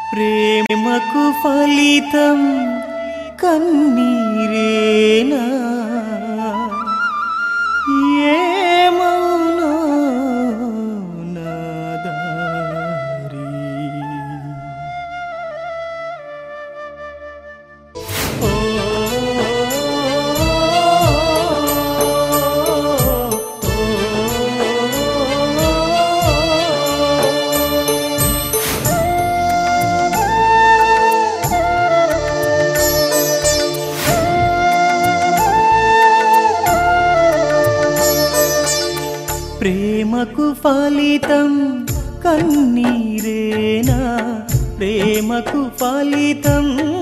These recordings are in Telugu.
ప్రేమకు ఫలితం కన్నీరేనా ఏమౌనో నా దారి ఓ ప్రేమకు ఫలితం కన్నీరేనా ప్రేమకు ఫలితం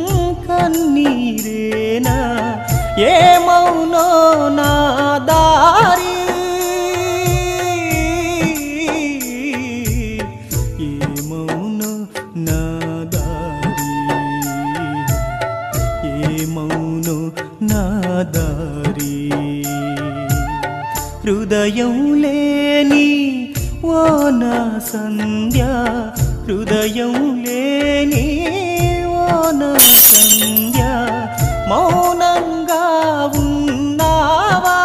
కన్నీరేనా ఏమౌనో నా దారి ఏమౌనో నా దారి ఏమౌనో నా దారి హృదయం లేని ఓ నా సంధ్య హృదయం లేని ఓ నా సంధ్య మౌనంగా ఉన్నావా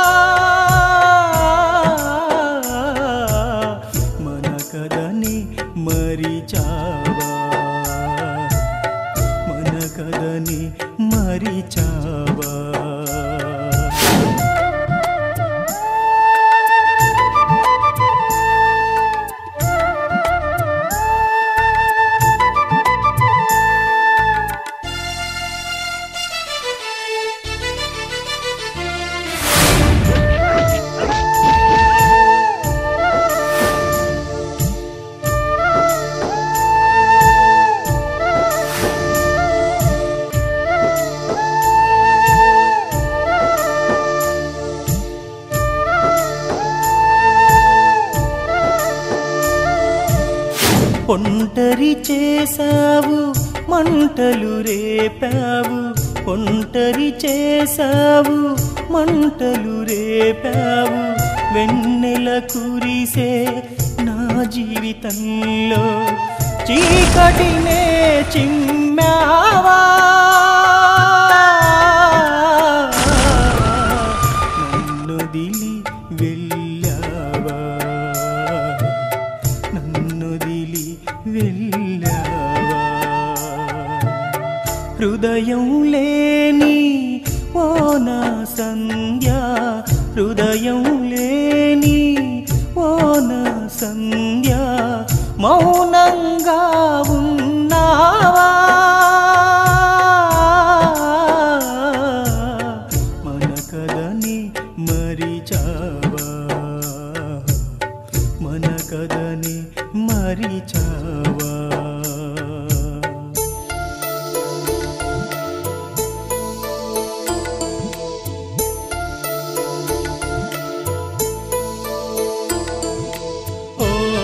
మన కదని మరిచావా మన కదని మరిచావా ఒంటరి చేసావు మంటలు రేపావు ఒంటరి చేసావు మంటలు రేపావు వెన్నెల కురిసే నా జీవితంలో చీకటినే చిమ్మావా నన్నొదిలి వెళ్ళావా నన్నొదిలి వెళ్ళావా హృదయం లేని ఓ నా సంధ్య హృదయం లేని ఓ నా సంధ్య మౌనంగా ఉన్నావా మన కదని మరిచావా మన కదని మరిచావా ఓ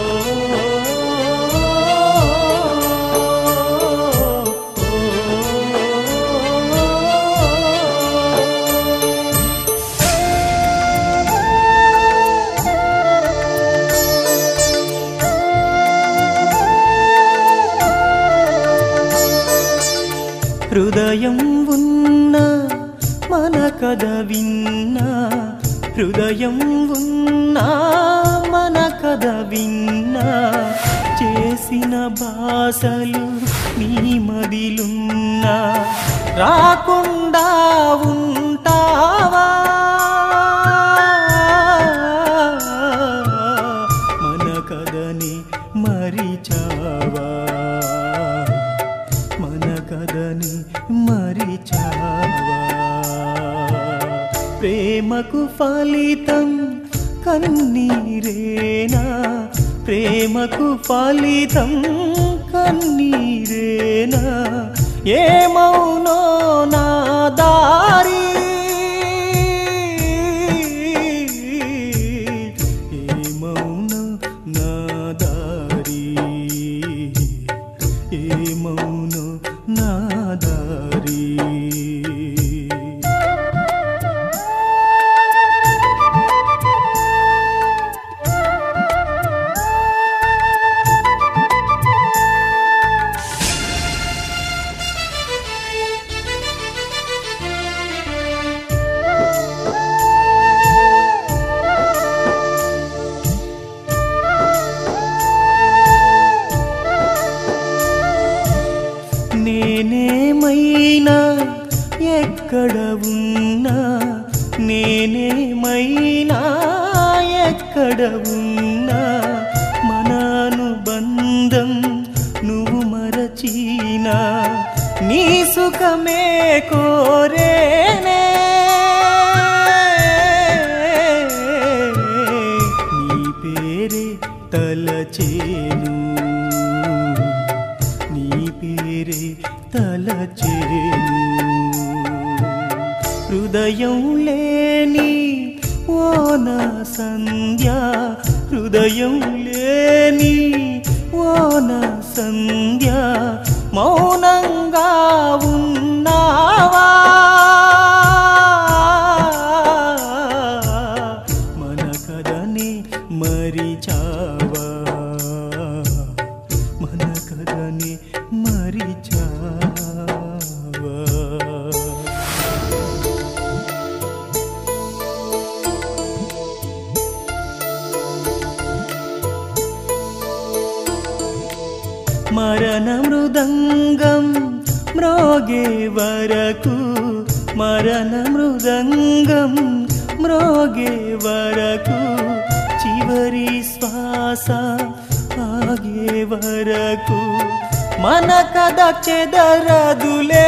హృదయం ఉన్న మన కథ విన్నా హృదయం ఉన్న మన కథ విన్నా చేసిన భాషలు నీ మదిలున్నా రాకుండా ఉంటావా మన కథని మరిచావా మన కథని మరిచావా ప్రేమకు ఫలితం కన్నీరేనా ప్రేమకు ఫలితం కన్నీరేనా ఏమౌనో నా దారి ఏమౌనో నా దారి ఏమౌనో నా దారి ఆనందం నువ్వు మరచీనా నీ సుఖమే కోరేనే నీ పేరే తలచేను నీ పేరే తలచేను హృదయం లేని ఓ నా సంధ్య హృదయం లేని ఓ నా సంధ్య మౌనంగా ఉన్నావా మన కథని మరిచావా మన కథని మరిచావా మరణ మృదంగం మ్రోగే వరకు మరణ మృదంగం మ్రోగే వరకు చివరి శ్వాస ఆగే వరకు మన కథ చెదరదులే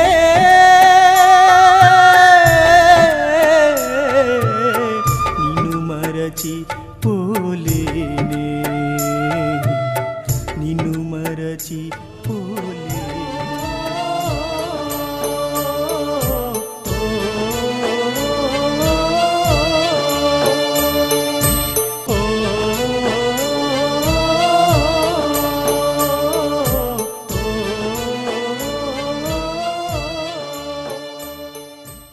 నిన్ను మరచి పోలేనే నిన్ను మరచి పో